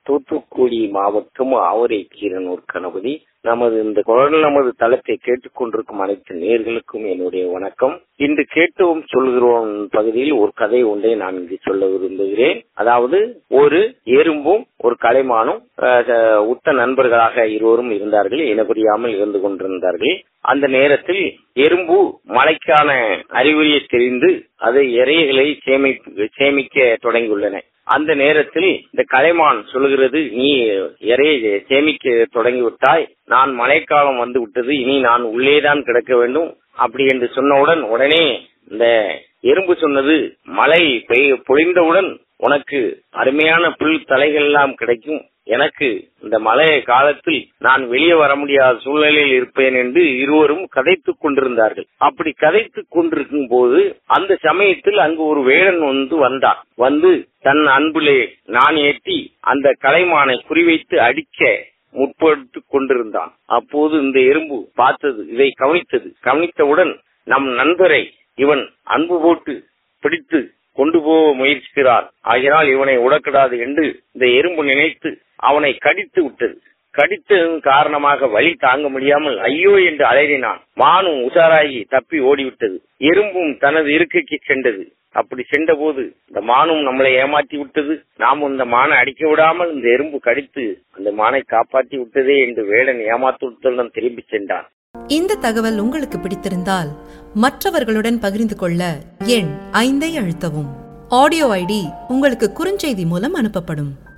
தூத்துக்குடி மாவட்டம் ஆவரை கீரனூர் கணபதி நமது இந்த குரல் நமது தளத்தை கேட்டுக்கொண்டிருக்கும் அனைத்து நேர்களுக்கும் என்னுடைய வணக்கம் இன்று கேட்டோம் சொல்கிறோம் பகுதியில் ஒரு கதை ஒன்றை நான் இங்கு சொல்ல விரும்புகிறேன் அதாவது ஒரு எறும்பும் ஒரு கலைமானும் அஹ், உத்த நண்பர்களாக இருவரும் இருந்தார்கள் இனபுரியாமல் இருந்து கொண்டிருந்தார்கள் அந்த நேரத்தில் எறும்பு மழைக்கான அறிகுறியை தெரிந்து அது இறைகளை சேமி சேமிக்க தொடங்கியுள்ளன அந்த நேரத்தில் இந்த கலைமான் சொல்கிறது நீ இறையை சேமிக்க தொடங்கிவிட்டாய் நான் மழைக்காலம் வந்து விட்டது இனி நான் உள்ளேதான் கிடக்க வேண்டும் அப்படி என்று சொன்னவுடன் உடனே இந்த எறும்பு சொன்னது மழை பெய்ய பொழிந்தவுடன் உனக்கு அருமையான புல் தலைகள் எல்லாம் கிடைக்கும் எனக்கு இந்த மழை காலத்தில் நான் வெளியே வர முடியாத சூழ்நிலையில் இருப்பேன் என்று இருவரும் கதைத்துக் கொண்டிருந்தார்கள் அப்படி கதைத்துக் கொண்டிருக்கும் போது அந்த சமயத்தில் அங்கு ஒரு வேடன் வந்து வந்தான் வந்து தன் அன்புலே நான் ஏற்றி அந்த கலைமானை குறிவைத்து அடிக்க முற்பட்டுக் கொண்டிருந்தான் அப்போது இந்த எறும்பு பார்த்தது இதை கவனித்தது கவனித்தவுடன் நம் நண்பரை இவன் அன்பு போட்டு பிடித்து கொண்டு போக முயற்சிக்கிறார் ஆகினால் இவனை உடக்கூடாது என்று இந்த எறும்பு நினைத்து அவனை கடித்து விட்டது கடித்ததன் காரணமாக வலி தாங்க முடியாமல் ஐயோ என்று அலறினான் மானும் உஷாராகி தப்பி ஓடிவிட்டது எறும்பும் தனது இருக்கைக்கு சென்றது அப்படி சென்றபோது இந்த மானும் நம்மளை ஏமாற்றி விட்டது நாம் இந்த மானை அடிக்க விடாமல் இந்த எறும்பு கடித்து அந்த மானை காப்பாற்றி விட்டதே என்று வேடன் ஏமாத்துடன் திரும்பி சென்றான் இந்த தகவல் உங்களுக்கு பிடித்திருந்தால் மற்றவர்களுடன் பகிர்ந்து கொள்ள எண் ஐந்தை அழுத்தவும் ஆடியோ ஐடி உங்களுக்கு குறுஞ்செய்தி மூலம் அனுப்பப்படும்